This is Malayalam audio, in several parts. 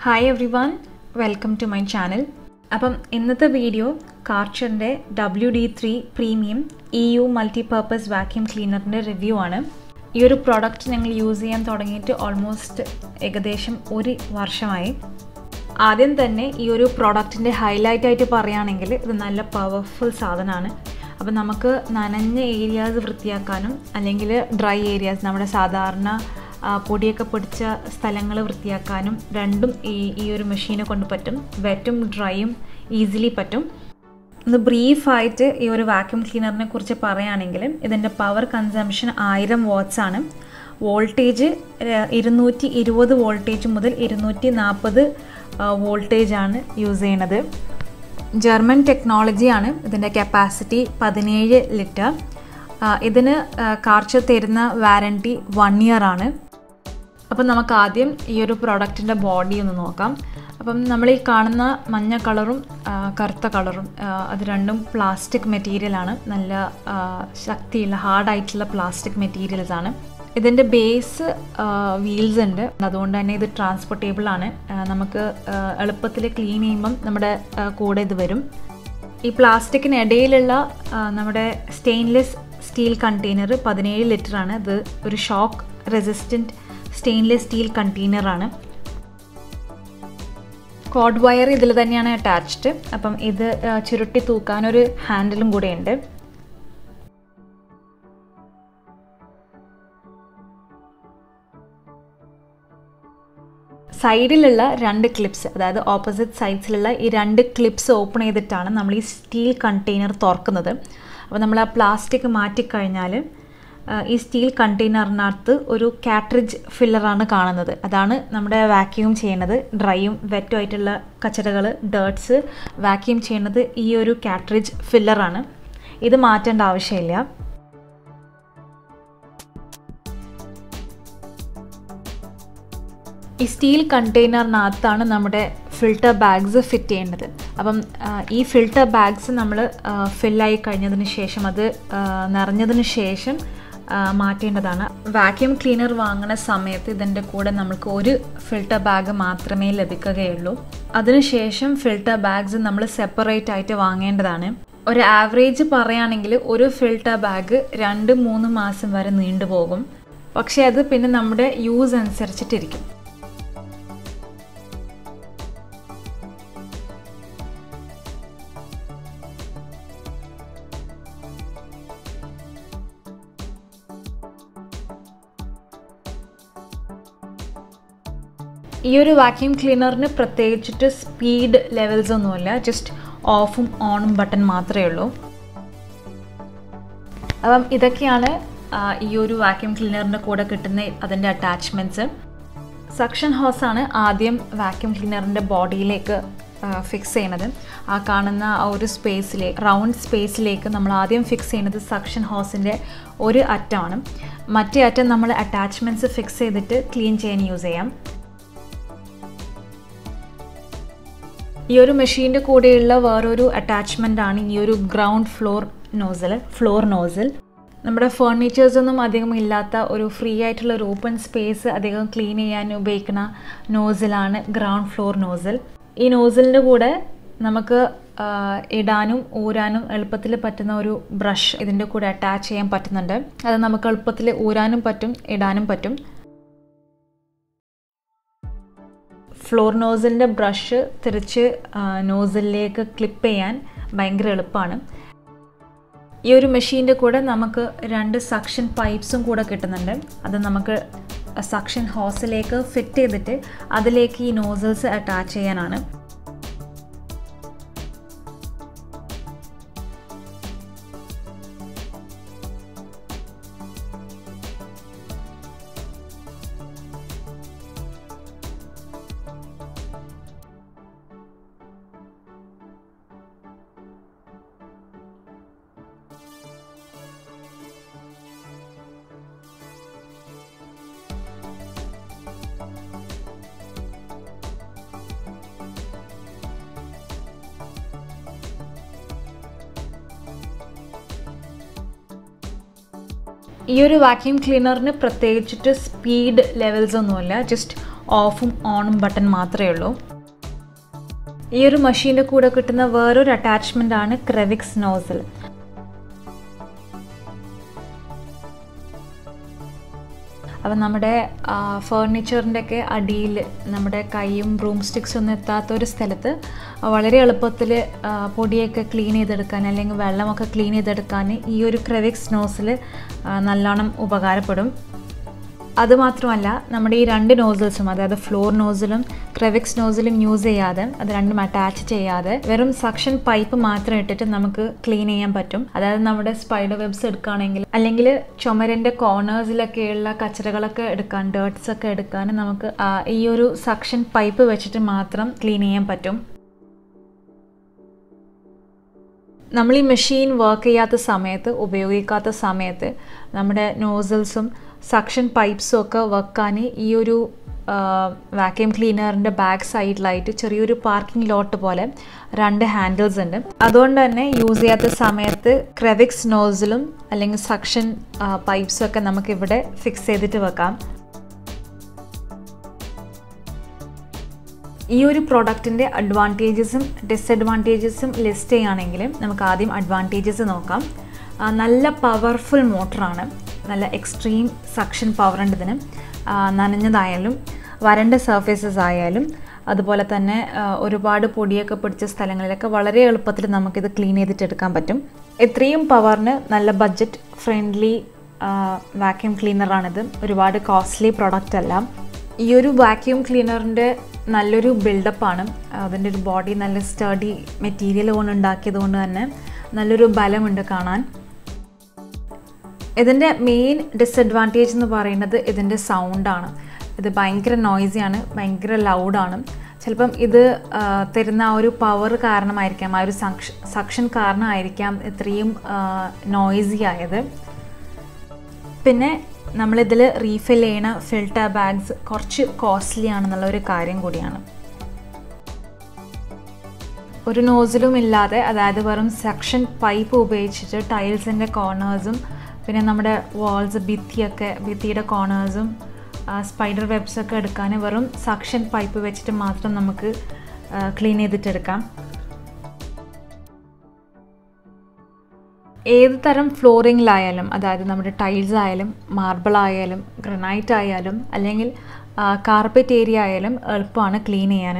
hi everyone welcome to my channel അപ്പം ഇന്നത്തെ വീഡിയോ കാർച്ചറിൻ്റെ W D three premium E U multipurpose vacuum ക്ലീനറിൻ്റെ റിവ്യൂ ആണ് ഈ ഒരു പ്രോഡക്റ്റ് ഞങ്ങൾ യൂസ് ചെയ്യാൻ തുടങ്ങിയിട്ട് ഓൾമോസ്റ്റ് ഏകദേശം ഒരു വർഷമായി ആദ്യം തന്നെ ഈ ഒരു പ്രോഡക്റ്റിൻ്റെ ഹൈലൈറ്റ് ആയിട്ട് പറയുകയാണെങ്കിൽ ഇത് നല്ല പവർഫുൾ സാധനമാണ് അപ്പം നമുക്ക് നനഞ്ഞ ഏരിയാസ് വൃത്തിയാക്കാനും അല്ലെങ്കിൽ ഡ്രൈ ഏരിയാസ് നമ്മുടെ സാധാരണ ആ, പൊടിയൊക്കെ പിടിച്ച സ്ഥലങ്ങൾ വൃത്തിയാക്കാനും രണ്ടും ഈ ഈ ഒരു മെഷീനെ കൊണ്ട് പറ്റും വെറ്റും ഡ്രൈയും ഈസിലി പറ്റും ഒന്ന് ബ്രീഫായിട്ട് ഈ ഒരു വാക്യൂം ക്ലീനറിനെ കുറിച്ച് പറയുകയാണെങ്കിൽ ഇതിൻ്റെ പവർ കൺസംഷൻ ആയിരം വാട്ട്സ് ആണ് വോൾട്ടേജ് ഇരുന്നൂറ്റി ഇരുപത് വോൾട്ടേജ് മുതൽ ഇരുന്നൂറ്റി നാൽപ്പത് വോൾട്ടേജ് ആണ് യൂസ് ചെയ്യണത് ജർമ്മൻ ടെക്നോളജിയാണ് ഇതിൻ്റെ കപ്പാസിറ്റി പതിനേഴ് ലിറ്റർ ഇതിന് കാർച്ച് തരുന്ന വാറൻറ്റി വൺ ഇയർ ആണ് അപ്പം നമുക്ക് ആദ്യം ഈ ഒരു പ്രോഡക്റ്റിൻ്റെ ബോഡി ഒന്ന് നോക്കാം അപ്പം നമ്മൾ ഈ കാണുന്ന മഞ്ഞ കളറും ആ, കറുത്ത കളറും ആ, അത് രണ്ടും പ്ലാസ്റ്റിക് മെറ്റീരിയലാണ് നല്ല ആ, ശക്തിയുള്ള ഹാർഡായിട്ടുള്ള പ്ലാസ്റ്റിക് മെറ്റീരിയൽസ് ആണ് ഇതിൻ്റെ ബേസ് വീൽസ് ഉണ്ട് അതുകൊണ്ട് തന്നെ ഇത് ട്രാൻസ്പോർട്ടേബിൾ ആണ് ആ, നമുക്ക് എളുപ്പത്തിൽ ക്ലീൻ ചെയ്യുമ്പം നമ്മുടെ ആ, കൂടെ ഇത് വരും ഈ പ്ലാസ്റ്റിക്കിന് ഇടയിലുള്ള ആ, നമ്മുടെ സ്റ്റെയിൻലെസ് സ്റ്റീൽ കണ്ടെയ്നർ പതിനേഴ് ലിറ്റർ ആണ് ഇത് ഒരു ഷോക്ക് റെസിസ്റ്റൻറ്റ് സ്റ്റെയിൻലെസ് സ്റ്റീൽ കണ്ടെയ്നറാണ് കോഡ് വയർ ഇതിൽ തന്നെയാണ് അറ്റാച്ച്ഡ് അപ്പം ഇത് ആ, ചുരുട്ടി തൂക്കാനൊരു ഹാൻഡിലും കൂടെ ഉണ്ട് സൈഡിലുള്ള രണ്ട് ക്ലിപ്സ് അതായത് ഓപ്പോസിറ്റ് സൈഡ്സിലുള്ള ഈ രണ്ട് ക്ലിപ്സ് ഓപ്പൺ ചെയ്തിട്ടാണ് നമ്മൾ ഈ സ്റ്റീൽ കണ്ടെയ്നർ തുറക്കുന്നത് അപ്പോൾ നമ്മൾ ആ പ്ലാസ്റ്റിക് മാറ്റിക്കഴിഞ്ഞാൽ ആ, ഈ സ്റ്റീൽ കണ്ടെയ്നറിനകത്ത് ഒരു കാട്രിഡ്ജ് ഫില്ലറാണ് കാണുന്നത് അതാണ് നമ്മുടെ വാക്യൂം ചെയ്യുന്നത് ഡ്രൈയും വെറ്റും ആയിട്ടുള്ള കച്ചറകൾ ഡേർട്സ് വാക്യൂം ചെയ്യുന്നത് ഈ ഒരു കാട്രിഡ്ജ് ഫില്ലറാണ് ഇത് മാറ്റേണ്ട ആവശ്യമില്ല ഈ സ്റ്റീൽ കണ്ടെയ്നറിനകത്താണ് നമ്മുടെ ഫിൽട്ടർ ബാഗ്സ് ഫിറ്റ് ചെയ്യേണ്ടത് അപ്പം ആ, ഈ ഫിൽട്ടർ ബാഗ്സ് നമ്മൾ ഫില്ലായി കഴിഞ്ഞതിന് ശേഷം അത് ആ, നിറഞ്ഞതിന് ശേഷം ആ, മാറ്റേണ്ടതാണ് വാക്യൂം ക്ലീനർ വാങ്ങുന്ന സമയത്ത് ഇതിൻ്റെ കൂടെ നമുക്ക് ഒരു ഫിൽട്ടർ ബാഗ് മാത്രമേ ലഭിക്കുകയുള്ളൂ അതിനുശേഷം ഫിൽട്ടർ ബാഗ്സ് നമ്മൾ സെപ്പറേറ്റ് ആയിട്ട് വാങ്ങേണ്ടതാണ് ഒരു ആവറേജ് പറയുകയാണെങ്കിൽ ഒരു ഫിൽട്ടർ ബാഗ് രണ്ട് മൂന്ന് മാസം വരെ നീണ്ടുപോകും പക്ഷേ അത് പിന്നെ നമ്മുടെ യൂസ് അനുസരിച്ചിട്ടിരിക്കും ഈ ഒരു വാക്യൂം ക്ലീനറിന് പ്രത്യേകിച്ചിട്ട് സ്പീഡ് ലെവൽസ് ഒന്നുമില്ല ജസ്റ്റ് ഓഫും ഓണും ബട്ടൺ മാത്രമേ ഉള്ളൂ അപ്പം ഇതൊക്കെയാണ് ആ, ഈ ഒരു വാക്യൂം ക്ലീനറിൻ്റെ കൂടെ കിട്ടുന്ന അതിൻ്റെ അറ്റാച്ച്മെൻറ്റ്സ് സക്ഷൻ ഹോസാണ് ആദ്യം വാക്യൂം ക്ലീനറിൻ്റെ ബോഡിയിലേക്ക് ഫിക്സ് ചെയ്യണത് ആ കാണുന്ന ആ ഒരു സ്പേസിലേക്ക് റൗണ്ട് സ്പേസിലേക്ക് നമ്മൾ ആദ്യം ഫിക്സ് ചെയ്യുന്നത് സക്ഷൻ ഹോസിൻ്റെ ഒരു അറ്റമാണ് മറ്റേ അറ്റം നമ്മൾ അറ്റാച്ച്മെൻറ്റ്സ് ഫിക്സ് ചെയ്തിട്ട് ക്ലീൻ ചെയ്യാൻ യൂസ് ചെയ്യാം ഈ ഒരു മെഷീൻ്റെ കൂടെയുള്ള വേറൊരു അറ്റാച്ച്മെൻ്റ് ആണ് ഈ ഒരു ground floor nozzle floor nozzle നമ്മുടെ ഫേർണിച്ചേഴ്സ് ഒന്നും അധികം ഇല്ലാത്ത ഒരു ഫ്രീ ആയിട്ടുള്ള ഒരു ഓപ്പൺ സ്പേസ് അധികം ക്ലീൻ ചെയ്യാൻ ഉപയോഗിക്കുന്ന നോസലാണ് ഗ്രൗണ്ട് ഫ്ലോർ നോസൽ ഈ നോസലിൻ്റെ കൂടെ നമുക്ക് ആ, ഇടാനും ഊരാനും എളുപ്പത്തിൽ പറ്റുന്ന ഒരു ബ്രഷ് ഇതിൻ്റെ കൂടെ അറ്റാച്ച് ചെയ്യാൻ പറ്റുന്നുണ്ട് അത് നമുക്ക് എളുപ്പത്തിൽ ഊരാനും പറ്റും ഇടാനും പറ്റും ഫ്ലോർ നോസിലിൻ്റെ ബ്രഷ് തിരിച്ച് നോസിലേക്ക് ക്ലിപ്പ് ചെയ്യാൻ ഭയങ്കര എളുപ്പമാണ് ഈ ഒരു മെഷീൻ്റെ കൂടെ നമുക്ക് രണ്ട് സക്ഷൻ പൈപ്സും കൂടെ കിട്ടുന്നുണ്ട് അത് നമുക്ക് സക്ഷൻ ഹോസിലേക്ക് ഫിറ്റ് ചെയ്തിട്ട് അതിലേക്ക് ഈ നോസിൽസ് അറ്റാച്ച് ചെയ്യാനാണ് ഈ ഒരു വാക്യൂം ക്ലീനറിന് പ്രത്യേകിച്ചിട്ട് സ്പീഡ് ലെവൽസ് ഒന്നുമില്ല ജസ്റ്റ് ഓഫും ഓണും ബട്ടൺ മാത്രമേ ഉള്ളൂ ഈ ഒരു മെഷീൻ്റെ കൂടെ കിട്ടുന്ന വേറൊരു അറ്റാച്ച്മെൻ്റ് ആണ് ക്രെവിക്സ് നോസൽ അപ്പം നമ്മുടെ ഫേർണിച്ചറിൻ്റെ ഒക്കെ അടിയിൽ നമ്മുടെ കൈയും ബ്രൂം സ്റ്റിക്സ് ഒന്നും എത്താത്ത ഒരു സ്ഥലത്ത് വളരെ എളുപ്പത്തിൽ പൊടിയൊക്കെ ക്ലീൻ ചെയ്തെടുക്കാൻ അല്ലെങ്കിൽ വെള്ളമൊക്കെ ക്ലീൻ ചെയ്തെടുക്കാൻ ഈ ഒരു ക്രെവിക്സ് നോസിൽ നല്ലോണം ഉപകാരപ്പെടും അതുമാത്രമല്ല നമ്മുടെ ഈ രണ്ട് നോസിൽസും അതായത് ഫ്ലോർ നോസിലും ക്രെവിക്സ് നോസിലും യൂസ് ചെയ്യാതെ അത് രണ്ടും അറ്റാച്ച് ചെയ്യാതെ വെറും സക്ഷൻ പൈപ്പ് മാത്രം ഇട്ടിട്ട് നമുക്ക് ക്ലീൻ ചെയ്യാൻ പറ്റും അതായത് നമ്മുടെ സ്പൈഡർ വെബ്സ് എടുക്കുകയാണെങ്കിൽ അല്ലെങ്കിൽ ചുമരിൻ്റെ കോർണേഴ്സിലൊക്കെയുള്ള കച്ചറകളൊക്കെ എടുക്കാൻ ഡേർട്സ് ഒക്കെ എടുക്കാൻ നമുക്ക് ഈ ഒരു സക്ഷൻ പൈപ്പ് വെച്ചിട്ട് മാത്രം ക്ലീൻ ചെയ്യാൻ പറ്റും നമ്മൾ ഈ മെഷീൻ വർക്ക് ചെയ്യാത്ത സമയത്ത് ഉപയോഗിക്കാത്ത സമയത്ത് നമ്മുടെ നോസിൽസും സക്ഷൻ പൈപ്സും ഒക്കെ വെക്കാൻ ഈ ഒരു വാക്യൂം ക്ലീനറിൻ്റെ ബാക്ക് സൈഡിലായിട്ട് ചെറിയൊരു പാർക്കിംഗ് ലോട്ട് പോലെ രണ്ട് ഹാൻഡിൽസ് ഉണ്ട് അതുകൊണ്ട് തന്നെ യൂസ് ചെയ്യാത്ത സമയത്ത് ക്രെവിക്സ് നോസിലും അല്ലെങ്കിൽ സക്ഷൻ പൈപ്സും ഒക്കെ നമുക്കിവിടെ ഫിക്സ് ചെയ്തിട്ട് വെക്കാം ഈ ഒരു പ്രോഡക്റ്റിൻ്റെ അഡ്വാൻറ്റേജസും ഡിസഡ്വാൻറ്റേജസും ലിസ്റ്റ് ചെയ്യുകയാണെങ്കിൽ നമുക്ക് ആദ്യം അഡ്വാൻറ്റേജസ് നോക്കാം നല്ല പവർഫുൾ മോട്ടറാണ് നല്ല എക്സ്ട്രീം സക്ഷൻ പവർ ഉണ്ട് ഇതിന് നനഞ്ഞതായാലും വരണ്ട സർഫേസസ് ആയാലും അതുപോലെ തന്നെ ഒരുപാട് പൊടിയൊക്കെ പിടിച്ച സ്ഥലങ്ങളിലൊക്കെ വളരെ എളുപ്പത്തിൽ നമുക്കിത് ക്ലീൻ ചെയ്തിട്ട് എടുക്കാൻ പറ്റും ഇത്രയും പവറിന് നല്ല ബഡ്ജറ്റ് ഫ്രണ്ട്ലി വാക്യൂം ക്ലീനറാണിത് ഒരുപാട് കോസ്റ്റ്ലി പ്രൊഡക്റ്റ് അല്ല ഈ ഒരു വാക്യൂം ക്ലീനറിൻ്റെ നല്ലൊരു ബിൽഡപ്പാണ് അതിൻ്റെ ഒരു ബോഡി നല്ല സ്റ്റഡി മെറ്റീരിയൽ കൊണ്ട് ഉണ്ടാക്കിയത് കൊണ്ട് തന്നെ നല്ലൊരു ബലമുണ്ട് കാണാൻ ഇതിൻ്റെ മെയിൻ ഡിസഡ്വാൻറ്റേജ് എന്ന് പറയുന്നത് ഇതിൻ്റെ സൗണ്ടാണ് ഇത് ഭയങ്കര നോയ്സിയാണ് ഭയങ്കര ലൗഡാണ് ചിലപ്പം ഇത് തരുന്ന ആ ഒരു പവർ കാരണമായിരിക്കാം ആ ഒരു സക്ഷൻ കാരണമായിരിക്കാം ഇത്രയും നോയ്സി ആയത് പിന്നെ നമ്മളിതിൽ റീഫിൽ ചെയ്യണ ഫിൽട്ടർ ബാഗ്സ് കുറച്ച് കോസ്റ്റ്ലി ആണെന്നുള്ള ഒരു കാര്യം കൂടിയാണ് ഒരു നോസിലും ഇല്ലാതെ അതായത് വെറും സെക്ഷൻ പൈപ്പ് ഉപയോഗിച്ചിട്ട് ടൈൽസിൻ്റെ കോർണേഴ്സും പിന്നെ നമ്മുടെ വാൾസ് ഭിത്തിയൊക്കെ ഭിത്തിയുടെ കോർണേഴ്സും സ്പൈഡർ വെബ്സ് ഒക്കെ എടുക്കാൻ വെറും സക്ഷൻ പൈപ്പ് വെച്ചിട്ട് മാത്രം നമുക്ക് ക്ലീൻ ചെയ്തിട്ടെടുക്കാം ഏത് തരം ഫ്ലോറിങ്ങിലായാലും അതായത് നമ്മുടെ ടൈൽസ് ആയാലും മാർബിൾ ആയാലും ഗ്രനൈറ്റ് ആയാലും അല്ലെങ്കിൽ കാർപ്പറ്റ് ഏരിയ ആയാലും എളുപ്പമാണ് ക്ലീൻ ചെയ്യാൻ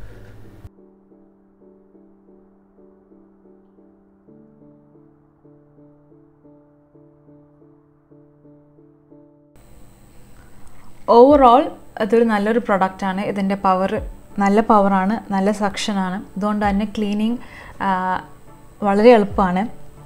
ഓവറോൾ ഇതൊരു നല്ലൊരു പ്രൊഡക്റ്റാണ് ഇതിൻ്റെ പവർ നല്ല പവറാണ് നല്ല സക്ഷനാണ് അതുകൊണ്ട് തന്നെ ക്ലീനിങ് വളരെ എളുപ്പമാണ്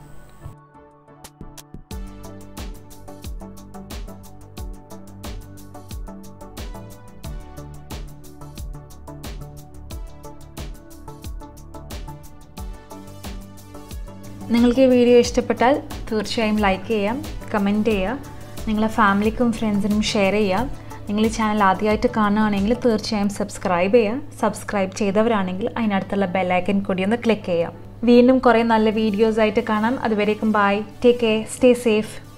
നിങ്ങൾക്ക് ഈ വീഡിയോ ഇഷ്ടപ്പെട്ടാൽ തീർച്ചയായും ലൈക്ക് ചെയ്യാം കമൻറ്റ് ചെയ്യുക നിങ്ങളെ ഫാമിലിക്കും ഫ്രണ്ട്സിനും ഷെയർ ചെയ്യുക നിങ്ങൾ ഈ ചാനൽ ആദ്യമായിട്ട് കാണുകയാണെങ്കിൽ തീർച്ചയായും സബ്സ്ക്രൈബ് ചെയ്യുക സബ്സ്ക്രൈബ് ചെയ്തവരാണെങ്കിൽ അതിനടുത്തുള്ള ബെല്ലൈക്കൻ കൂടി ഒന്ന് ക്ലിക്ക് ചെയ്യാം വീണ്ടും കുറേ നല്ല വീഡിയോസ് ആയിട്ട് കാണാം അതുവരേക്കും bye take care stay safe